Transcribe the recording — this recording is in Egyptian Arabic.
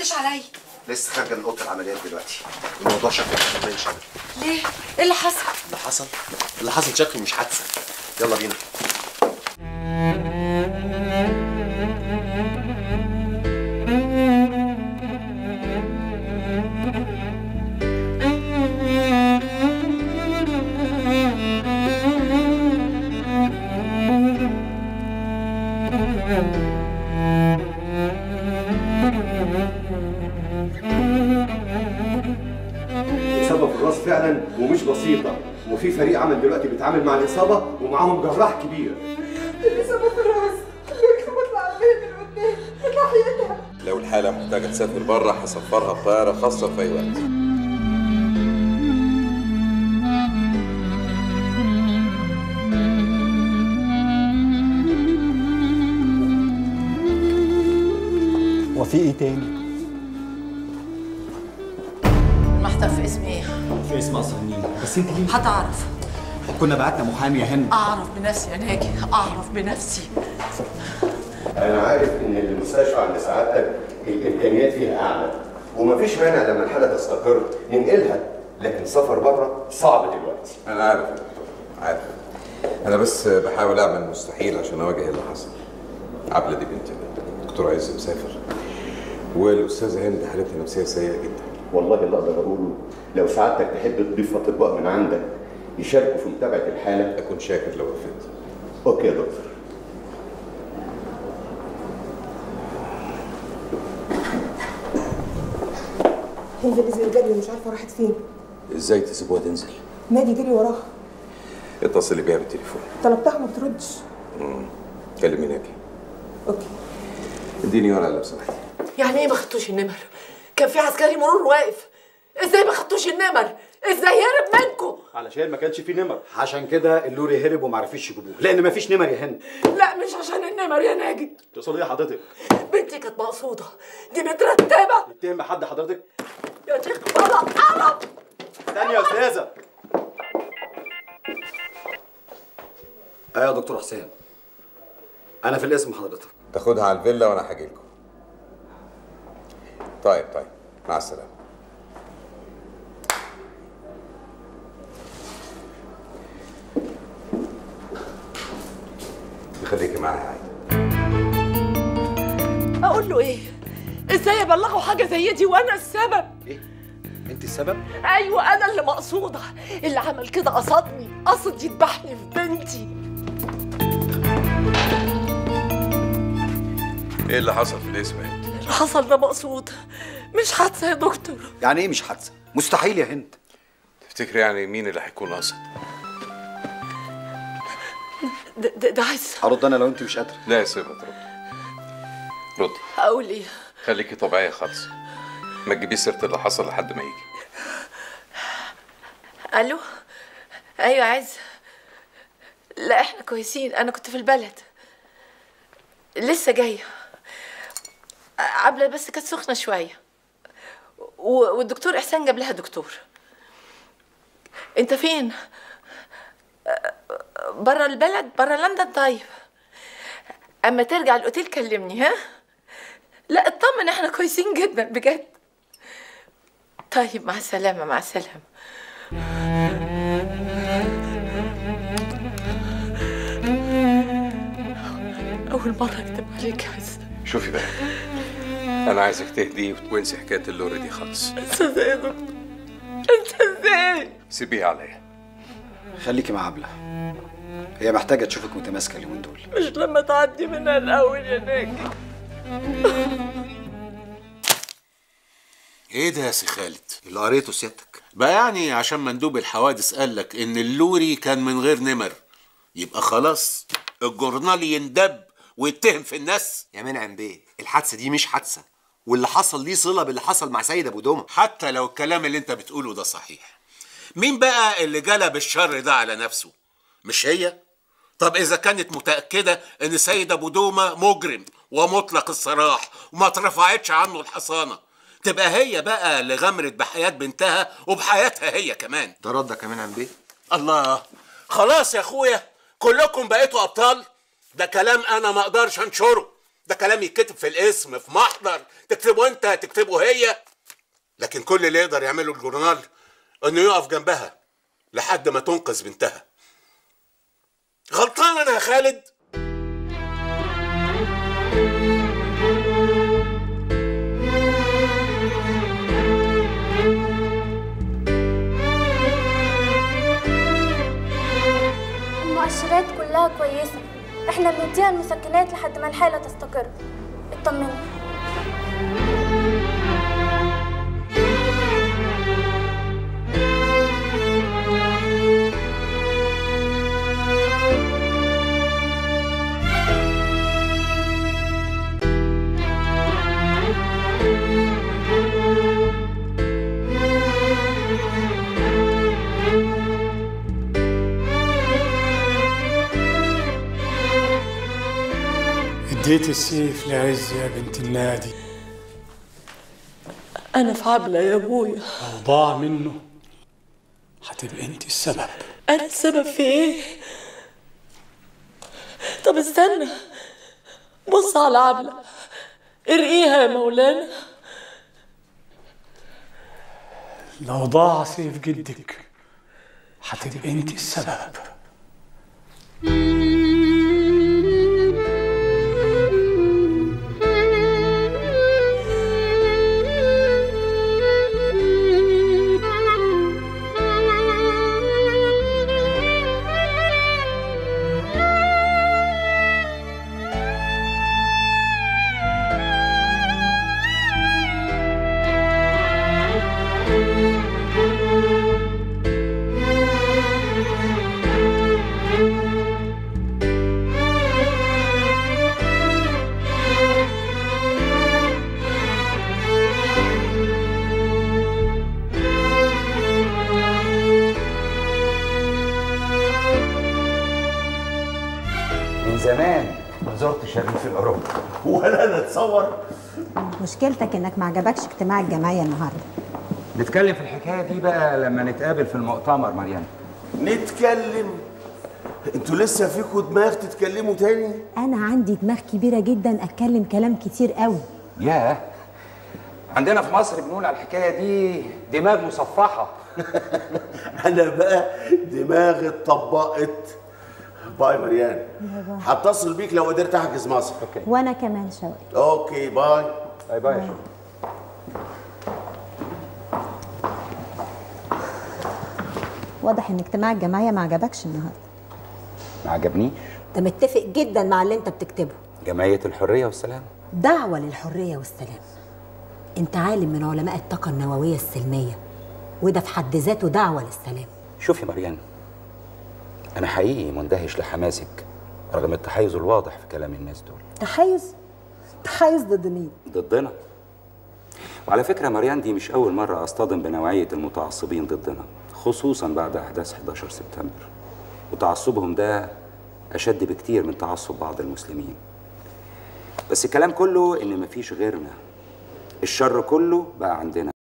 ردتش عليا لسه خارجه من اوضه العمليات دلوقتي الموضوع شكله مش باين ابدا ليه ايه اللي حصل اللي حصل اللي حصل شكله مش حادثه يلا بينا إصابة في الراس فعلا ومش بسيطة وفي فريق عمل دلوقتي بيتعامل مع الإصابة ومعاهم جراح كبير الإصابة في الراس لكن بطلع البيت من قدام من ناحيتها لو الحالة محتاجة تسافر بره هسفرها بطيارة خاصة في أي وقت وفي ايه تاني؟ المحضر في اسمي ايه في اسم قصر النيل بس انت ليه؟ هتعرف كنا بعتنا محامي يا هند اعرف بنفسي يا ناجي اعرف بنفسي أنا عارف إن المستشفى عند سعادتك الإمكانيات فيها أعلى ومفيش مانع لما الحالة تستقر ننقلها لكن السفر بره صعب دلوقتي أنا عارف يا دكتور عارف أنا بس بحاول أعمل المستحيل عشان أواجه اللي حصل عبلة دي بنتي الدكتور عايز مسافر والأستاذة هند حالتها نفسية سيئة جدا والله اللي أقدر أقوله لو سعادتك تحب تضيف أطباء من عندك يشاركوا في متابعة الحالة أكون شاكر لو وافقت أوكي يا دكتور هند نزل جري ومش عارفة راحت فين إزاي تسيبوها تنزل؟ نادي جري وراها اتصلي بيها بالتليفون طلبتها ما بتردش كلمي ناجي اوكي اديني ورقة لو سمحتي يعني ايه ما خدتوش النمر كان في عسكري مرور واقف ازاي ما خدتوش النمر ازاي هرب منكم علشان ما كانش في نمر عشان كده اللوري هرب وما عرفوش يجيبوه لان ما فيش نمر يا هند لا مش عشان النمر يا ناجي تقصدي ايه حضرتك؟ بنتي كانت مقصوده دي مترتبه تتهم حد حضرتك؟ يا شيخ بابا قرب استني يا استاذه ايوه يا دكتور حسين انا في الاسم حضرتك تاخدها على الفيلا وأنا هاجي لكم طيب طيب مع السلامة خليكي معايا عادي اقول له ايه ازاي ابلغه حاجه زي دي وانا السبب ايه؟ انت السبب؟ ايوه انا اللي مقصوده اللي عمل كده قصدني قصد يذبحني في بنتي ايه اللي حصل في الاسم انت؟ اللي حصل ده مقصود مش حادثه يا دكتور يعني ايه مش حادثه؟ مستحيل يا هند تفتكري يعني مين اللي هيكون قصد؟ ده, ده, ده عايز هرد انا لو انت مش قادره لا يا سيبها ترد ردي اقول ايه خليكي طبيعية خالص ما تجيبيش سيرة اللي حصل لحد ما يجي الو ايوه عايز لا احنا كويسين انا كنت في البلد لسه جايه عبله بس كانت سخنه شويه و- والدكتور احسان جاب لها دكتور انت فين بره البلد بره لندن طيب اما ترجع الاوتيل كلمني ها لا اطمن احنا كويسين جدا بجد طيب مع السلامه مع السلامه أول مرة أكتب عليك يا عز شوفي بقى أنا عايزك تهدي وانسي حكاية اللوري دي خالص أنت إزاي يا دكتور؟ أنت إزاي؟ سيبيها عليا خليكي مع عبله هي محتاجه تشوفك متماسكه اليومين دول مش لما تعدي منها الأول يا ناجي ايه ده يا سي خالد اللي قريته سيادتك بقى يعني عشان مندوب الحوادث قال لك ان اللوري كان من غير نمر يبقى خلاص الجورنال يندب ويتهم في الناس يا منعم بيه الحادثه دي مش حادثه واللي حصل ليه صله باللي حصل مع سيد ابو دومه حتى لو الكلام اللي انت بتقوله ده صحيح مين بقى اللي جلب الشر ده على نفسه مش هي طب اذا كانت متاكده ان سيد ابو دومه مجرم ومطلق السراح وما اترفعتش عنه الحصانه تبقى هي بقى اللي غمرت بحياه بنتها وبحياتها هي كمان ده ردك يا منعم بيه الله خلاص يا اخويا كلكم بقيتوا ابطال ده كلام انا ما اقدرش انشره ده كلام يتكتب في الاسم في محضر تكتبه انت تكتبه هي لكن كل اللي يقدر يعمله الجورنال انه يقف جنبها لحد ما تنقذ بنتها غلطان انا يا خالد المؤشرات كلها كويسة احنا بنديها المسكنات لحد ما الحالة تستقر اطمني اديت السيف لعز يا بنت النادي انا في عبله يا ابويا لو ضاع منه هتبقى انت السبب انا السبب في ايه طب استنى بص على عبله ارقيها يا مولانا لو ضاع سيف جدك هتبقى انت السبب من زمان ما زرتش الريف الاوروبي ولا انا اتصور مشكلتك انك ما عجبكش اجتماع الجمعيه النهارده نتكلم في الحكايه دي بقى لما نتقابل في المؤتمر مريم نتكلم انتوا لسه فيكوا دماغ تتكلموا تاني انا عندي دماغ كبيره جدا اتكلم كلام كتير قوي ياه عندنا في مصر بنقول على الحكايه دي دماغ مصفحه انا بقى دماغي اتطبقت باي مريان هتصل بيك لو قدرت احجز مصر اوكي وانا كمان شوقي اوكي باي باي باي يا شوقي. واضح ان اجتماع الجمعيه ما عجبكش النهارده ما عجبنيش انت متفق جدا مع اللي انت بتكتبه جمعيه الحريه والسلام دعوه للحريه والسلام انت عالم من علماء الطاقه النوويه السلميه وده في حد ذاته دعوه للسلام شوفي مريان انا حقيقي مندهش لحماسك رغم التحيز الواضح في كلام الناس دول تحيز تحيز ضد مين ضدنا وعلى فكرة مريان دي مش أول مرة أصطدم بنوعية المتعصبين ضدنا خصوصا بعد أحداث 11 سبتمبر وتعصبهم ده أشد بكتير من تعصب بعض المسلمين بس الكلام كله إن مفيش غيرنا الشر كله بقى عندنا